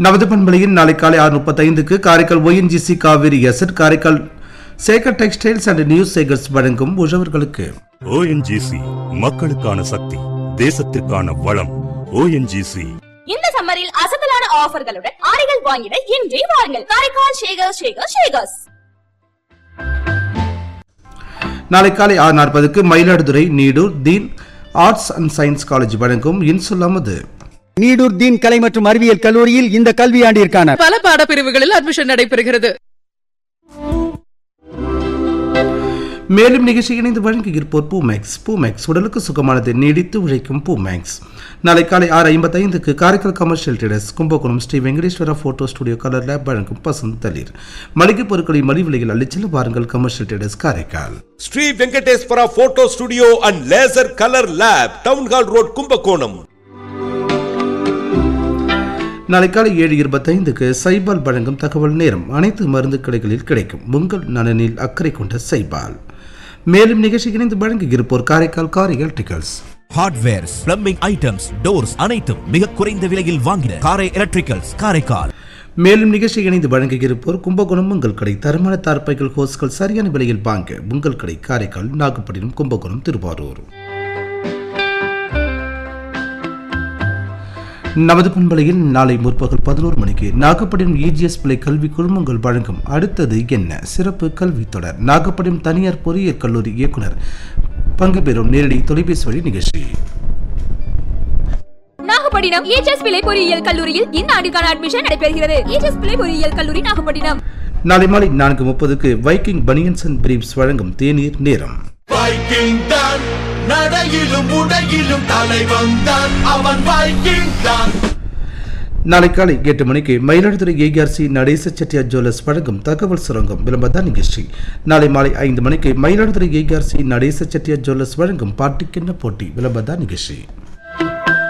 நவது பண்பலையில் நாளை காலை ஆறு முப்பத்தைந்துக்கு Karaikal ONGC Cauvery asset Karaikal Sekar textiles and news Sekar's வழங்கும் உழவர்களுக்கு ஓஎன்ஜிசி மக்களுக்கான சக்தி தேசத்திற்கான வளம் ஓஎன்ஜிசி இந்த சம்மரில் அசத்தலான ஆஃபர்களுடன் ஆடைகள் வாங்கிட இன்றே வாருங்கள் காரைக்கால் ஷேகர் ஷேகர் ஷேகர்ஸ் நாளை காலை ஆறு நாற்பதுக்கு Mayiladuthurai Needur Deen arts and science college வழங்கும் இன்சொல்லாமது நீடூர் தீன் கலை மற்றும் அறிவியல் கல்லூரியில் இந்த கல்வியாண்டிற்கான பல பாடப்பிரிவுகளில் அட்மிஷன் நடைபெறுகிறது மேலும் நிகழ்ச்சி இணைந்து வழங்கியிருப்போர் பூமேக்ஸ் பூமேக்ஸ் உடலுக்கு சுகமானது நீடித்து உழைக்கும் பூமேக்ஸ் நாளை காலை ஆறு ஐம்பத்தைந்துக்கு Karaikal commercial traders Kumbakonam Sri Venkateswara photo studio colour lab வழங்கும் பசந்த் தளிர் மளிகை பொருட்களை மலிவு விலையில் அள்ளிச்செல்ல பாருங்கள் commercial traders Karaikal Sri Venkateswara photo studio and laser colour lab town hall road Kumbakonam நாளை காலை ஏழு இருபத்தைந்துக்கு சைபால் வழங்கும் தகவல் நேரம் அனைத்து மருந்து கடைகளில் கிடைக்கும் உங்கள் நலனில் அக்கறை கொண்ட சைபால் மேலும் நிகழ்ச்சி இணைந்து வழங்கியிருப்போர் Karaikal Kari electricals hardwares plumbing items doors அனைத்தும் மிக குறைந்த விலையில் வாங்கின காரை எலக்ட்ரிக்கல்ஸ் காரைக்கால் மேலும் நிகழ்ச்சி இணைந்து வழங்கியிருப்போர் கும்பகோணம் உங்கள் கடை தரமான தார்ப்பைகள் ஹோஸ்கள் சரியான விலையில் வாங்க உங்கள் கடை காரைக்கால் நாகப்பட்டினம் கும்பகோணம் திருவாரூர் நமது பண்பலையில் நாளை முற்பகல் பதினோரு மணிக்கு நாகப்பட்டினம் இஜிஎஸ் பிள்ளை கல்வி குழுமங்கள் வழங்கும் அடுத்தது என்ன சிறப்பு கல்வி தொடர் நாகப்பட்டினம் தனியார் பொறியியல் கல்லூரி இயக்குனர் பங்கு பெறும் நேரடி தொலைபேசி வழி நிகழ்ச்சி நாகப்பட்டினம் ஏஜஸ் பிள்ளை பொறியியல் கல்லூரியில் இந்த ஆண்டுக்கான அட்மிஷன் நடைபெறுகிறது ஏஜஸ் பிள்ளை பொறியியல் கல்லூரி நாகப்பட்டினம் நாளை மாலை நான்கு முப்பதுக்கு வைக்கிங் பனியன்ஸ் அண்ட் பிரீப்ஸ் வழங்கும் தேநீர் நேரம் வைக்கிங் தான் நடையிலும் உடையிலும் தலைவன் தான் அவன் வைக்கிங் தான் நாளை காலை எட்டு மணிக்கு மயிலாடுதுறை ஏஆர்சி நடேச செட்டியார் ஜுவல்லர்ஸ் வழங்கும் தகவல் சுரங்கம் விளம்பர நிகழ்ச்சி நாளை மாலை ஐந்து மணிக்கு மயிலாடுதுறை ஏஆர்சி நடேச செட்டியார் ஜுவல்லர்ஸ் வழங்கும் பாட்டுக்கென்ன போட்டி விளம்பர நிகழ்ச்சி